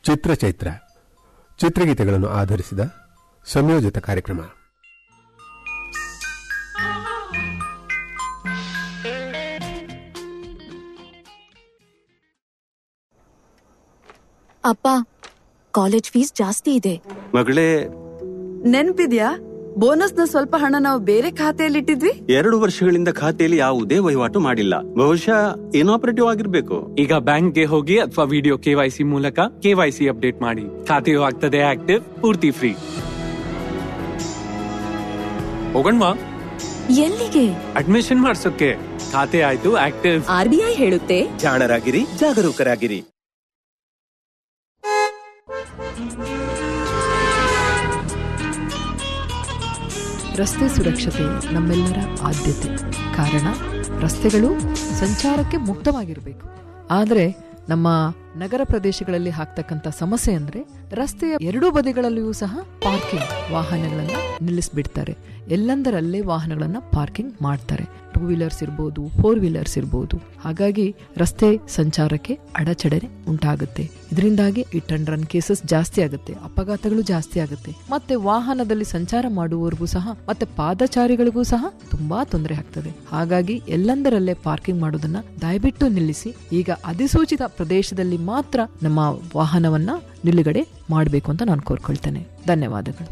ಚಿತ್ರಚೈತ್ರ ಚಿತ್ರಗೀತೆಗಳನ್ನು ಆಧರಿಸಿದ ಸಂಯೋಜಿತ ಕಾರ್ಯಕ್ರಮ ಅಪ್ಪ ಕಾಲೇಜ್ ಫೀಸ್ ಜಾಸ್ತಿ ಇದೆ ಮಗಳೇ ನೆನ್ಪಿದ್ಯಾ ಬೋನಸ್ನ ಸ್ವಲ್ಪ ಹಣ ನಾವು ಬೇರೆ ಖಾತೆಯಲ್ಲಿಟ್ಟಿದ್ವಿ ಎರಡು ವರ್ಷಗಳಿಂದ ಖಾತೆಯಲ್ಲಿ ಯಾವುದೇ ವಹಿವಾಟು ಮಾಡಿಲ್ಲ ಬಹುಶಃ ಇನಾಪರೇಟಿವ್ ಆಗಿರ್ಬೇಕು ಈಗ ಬ್ಯಾಂಕ್ಗೆ ಹೋಗಿ ಅಥವಾ ವಿಡಿಯೋ ಕೆವೈಸಿ ಮೂಲಕ ಕೆವೈಸಿ ಅಪ್ಡೇಟ್ ಮಾಡಿ ಖಾತೆಯು ಆಗ್ತದೆ ಆಕ್ಟಿವ್ ಪೂರ್ತಿ ಫ್ರೀ ಹೋಗಣ್ವಾ ಎಲ್ಲಿಗೆ ಅಡ್ಮಿಷನ್ ಮಾಡ್ಸೋಕೆ ಖಾತೆ ಆಯ್ತು ಆಕ್ಟಿವ್ ಆರ್ಬಿಐ ಹೇಳುತ್ತೆ ಜಾಣರಾಗಿರಿ ಜಾಗರೂಕರಾಗಿರಿ ರಸ್ತೆ ಸುರಕ್ಷತೆ ನಮ್ಮೆಲ್ಲರ ಆದ್ಯತೆ ಕಾರಣ ರಸ್ತೆಗಳು ಸಂಚಾರಕ್ಕೆ ಮುಕ್ತವಾಗಿರಬೇಕು ಆದರೆ ನಮ್ಮ ನಗರ ಪ್ರದೇಶಗಳಲ್ಲಿ ಆಗ್ತಕ್ಕಂಥ ಸಮಸ್ಯೆ ಅಂದ್ರೆ ರಸ್ತೆಯ ಎರಡೂ ಬದಿಗಳಲ್ಲಿಯೂ ಸಹ ಪಾರ್ಕಿಂಗ್ ವಾಹನಗಳನ್ನ ನಿಲ್ಲಿಸ್ಬಿಡ್ತಾರೆ ಎಲ್ಲಂದರಲ್ಲೇ ವಾಹನಗಳನ್ನ ಪಾರ್ಕಿಂಗ್ ಮಾಡ್ತಾರೆ ಟೂ ವೀಲರ್ಸ್ ಇರ್ಬೋದು ಫೋರ್ ವೀಲರ್ಸ್ ಇರ್ಬೋದು ಹಾಗಾಗಿ ರಸ್ತೆ ಸಂಚಾರಕ್ಕೆ ಅಡಚಣೆ ಉಂಟಾಗುತ್ತೆ ಇದರಿಂದಾಗಿ ಇಟ್ ಅಂಡ್ ರನ್ ಕೇಸಸ್ ಜಾಸ್ತಿ ಆಗುತ್ತೆ ಅಪಘಾತಗಳು ಜಾಸ್ತಿ ಆಗುತ್ತೆ ಮತ್ತೆ ವಾಹನದಲ್ಲಿ ಸಂಚಾರ ಮಾಡುವವರಿಗೂ ಸಹ ಮತ್ತೆ ಪಾದಚಾರಿಗಳಿಗೂ ಸಹ ತುಂಬಾ ತೊಂದರೆ ಆಗ್ತದೆ ಹಾಗಾಗಿ ಎಲ್ಲಂದರಲ್ಲೇ ಪಾರ್ಕಿಂಗ್ ಮಾಡೋದನ್ನ ದಯವಿಟ್ಟು ನಿಲ್ಲಿಸಿ ಈಗ ಅಧಿಸೂಚಿತ ಪ್ರದೇಶದಲ್ಲಿ ಮಾತ್ರ ನಮ್ಮ ವಾಹನವನ್ನ ನಿಲುಗಡೆ ಮಾಡಬೇಕು ಅಂತ ನಾನು ಕೋರ್ಕೊಳ್ತೇನೆ ಧನ್ಯವಾದಗಳು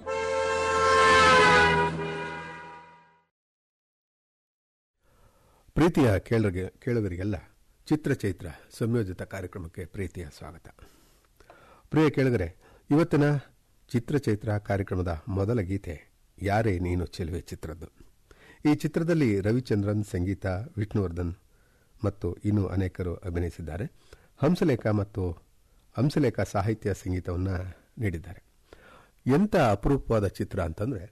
ಪ್ರೀತಿಯ ಕೇಳರಿಗೆ ಕೇಳುಗರಿಗೆಲ್ಲ ಚಿತ್ರಚೈತ್ರ ಸಂಯೋಜಿತ ಕಾರ್ಯಕ್ರಮಕ್ಕೆ ಪ್ರೀತಿಯ ಸ್ವಾಗತ ಪ್ರಿಯ ಕೇಳುಗರೆ ಇವತ್ತಿನ ಚಿತ್ರಚೈತ್ರ ಕಾರ್ಯಕ್ರಮದ ಮೊದಲ ಗೀತೆ ಯಾರೇ ನೀನು ಚೆಲುವೆ ಚಿತ್ರದ್ದು ಈ ಚಿತ್ರದಲ್ಲಿ ರವಿಚಂದ್ರನ್ ಸಂಗೀತ ವಿಷ್ಣುವರ್ಧನ್ ಮತ್ತು ಇನ್ನೂ ಅನೇಕರು ಅಭಿನಯಿಸಿದ್ದಾರೆ ಹಂಸಲೇಖ ಮತ್ತು ಹಂಸಲೇಖ ಸಾಹಿತ್ಯ ಸಂಗೀತವನ್ನು ನೀಡಿದ್ದಾರೆ ಎಂಥ ಅಪರೂಪವಾದ ಚಿತ್ರ ಅಂತಂದರೆ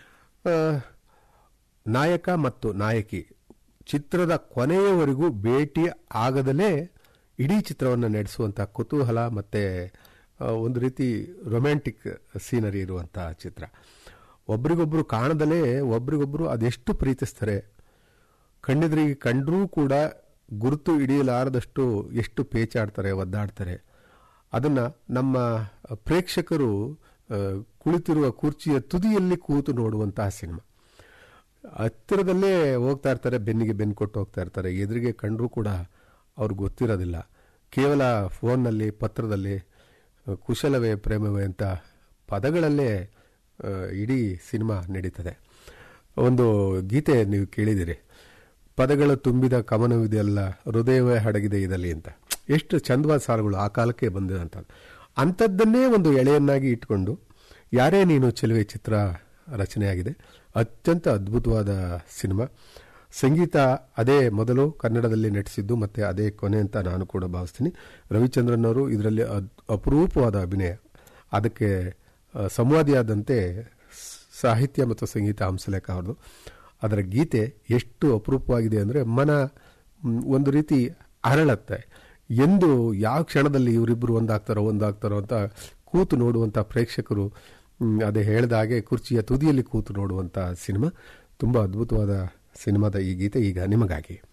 ನಾಯಕ ಮತ್ತು ನಾಯಕಿ ಚಿತ್ರದ ಕೊನೆಯವರೆಗೂ ಭೇಟಿ ಆಗದಲೇ ಇಡೀ ಚಿತ್ರವನ್ನು ನಡೆಸುವಂಥ ಕುತೂಹಲ ಮತ್ತು ಒಂದು ರೀತಿ ರೊಮ್ಯಾಂಟಿಕ್ ಸೀನರಿ ಇರುವಂಥ ಚಿತ್ರ ಒಬ್ರಿಗೊಬ್ರು ಕಾಣದಲೇ ಒಬ್ರಿಗೊಬ್ರು ಅದೆಷ್ಟು ಪ್ರೀತಿಸ್ತಾರೆ ಕಣ್ಣಿದ್ರಿಗೆ ಕಂಡರೂ ಕೂಡ ಗುರುತು ಹಿಡಿಯಲಾರದಷ್ಟು ಎಷ್ಟು ಪೇಚಾಡ್ತಾರೆ ಒದ್ದಾಡ್ತಾರೆ ಅದನ್ನು ನಮ್ಮ ಪ್ರೇಕ್ಷಕರು ಆ, ಕುಳಿತಿರುವ ಕುರ್ಚಿಯ ತುದಿಯಲ್ಲಿ ಕೂತು ನೋಡುವಂತಹ ಸಿನಿಮಾ ಹತ್ತಿರದಲ್ಲೇ ಹೋಗ್ತಾ ಇರ್ತಾರೆ ಬೆನ್ನಿಗೆ ಬೆನ್ನು ಕೊಟ್ಟು ಹೋಗ್ತಾ ಇರ್ತಾರೆ ಎದುರಿಗೆ ಕಂಡರೂ ಕೂಡ ಅವ್ರಿಗೆ ಗೊತ್ತಿರೋದಿಲ್ಲ ಕೇವಲ ಫೋನ್ನಲ್ಲಿ ಪತ್ರದಲ್ಲಿ ಆ, ಕುಶಲವೇ ಪ್ರೇಮವೇ ಅಂತ ಪದಗಳಲ್ಲೇ ಆ, ಇಡೀ ಸಿನಿಮಾ ನಡೀತದೆ ಒಂದು ಗೀತೆ ನೀವು ಕೇಳಿದಿರಿ ಪದಗಳು ತುಂಬಿದ ಕಮನವಿದೆಯಲ್ಲ ಹೃದಯವೇ ಹಡಗಿದೆ ಇದರಲ್ಲಿ ಅಂತ ಎಷ್ಟು ಚಂದವಾದ ಸಾಲುಗಳು ಆ ಕಾಲಕ್ಕೆ ಬಂದಿದಂತ ಅಂಥದ್ದನ್ನೇ ಒಂದು ಎಳೆಯನ್ನಾಗಿ ಇಟ್ಕೊಂಡು ಯಾರೇ ನೀನು ಚೆಲುವೆ ಚಿತ್ರ ರಚನೆಯಾಗಿದೆ ಅತ್ಯಂತ ಅದ್ಭುತವಾದ ಸಿನಿಮಾ ಸಂಗೀತ ಅದೇ ಮೊದಲು ಕನ್ನಡದಲ್ಲಿ ನಟಿಸಿದ್ದು ಮತ್ತೆ ಅದೇ ಕೊನೆ ಅಂತ ನಾನು ಕೂಡ ಭಾವಿಸ್ತೀನಿ ರವಿಚಂದ್ರನ್ ಅವರು ಇದರಲ್ಲಿ ಅದ್- ಅಪರೂಪವಾದ ಅಭಿನಯ ಅದಕ್ಕೆ ಆ, ಸಂವಾದಿಯಾದಂತೆ ಸ್- ಸಾಹಿತ್ಯ ಮತ್ತು ಸಂಗೀತ ಹಂಸಲೇಖ ಅವ್ರದ್ದು ಅದರ ಗೀತೆ ಎಷ್ಟು ಅಪರೂಪವಾಗಿದೆ ಅಂದರೆ ಮನ ಮ್, ಒಂದು ರೀತಿ ಅರಳತ್ತೆ ಎಂದು ಯಾವ ಕ್ಷಣದಲ್ಲಿ ಇವರಿಬ್ಬರು ಒಂದಾಗ್ತಾರೋ ಒಂದಾಗ್ತಾರೋ ಅಂತ ಕೂತು ನೋಡುವಂಥ ಪ್ರೇಕ್ಷಕರು ಮ್, ಅದೇ ಹೇಳಿದ ಹಾಗೆ ಕುರ್ಚಿಯ ತುದಿಯಲ್ಲಿ ಕೂತು ನೋಡುವಂಥ ಸಿನಿಮಾ ತುಂಬ ಅದ್ಭುತವಾದ ಸಿನಿಮಾದ ಈ ಗೀತೆ ಈಗ ನಿಮಗಾಗಿ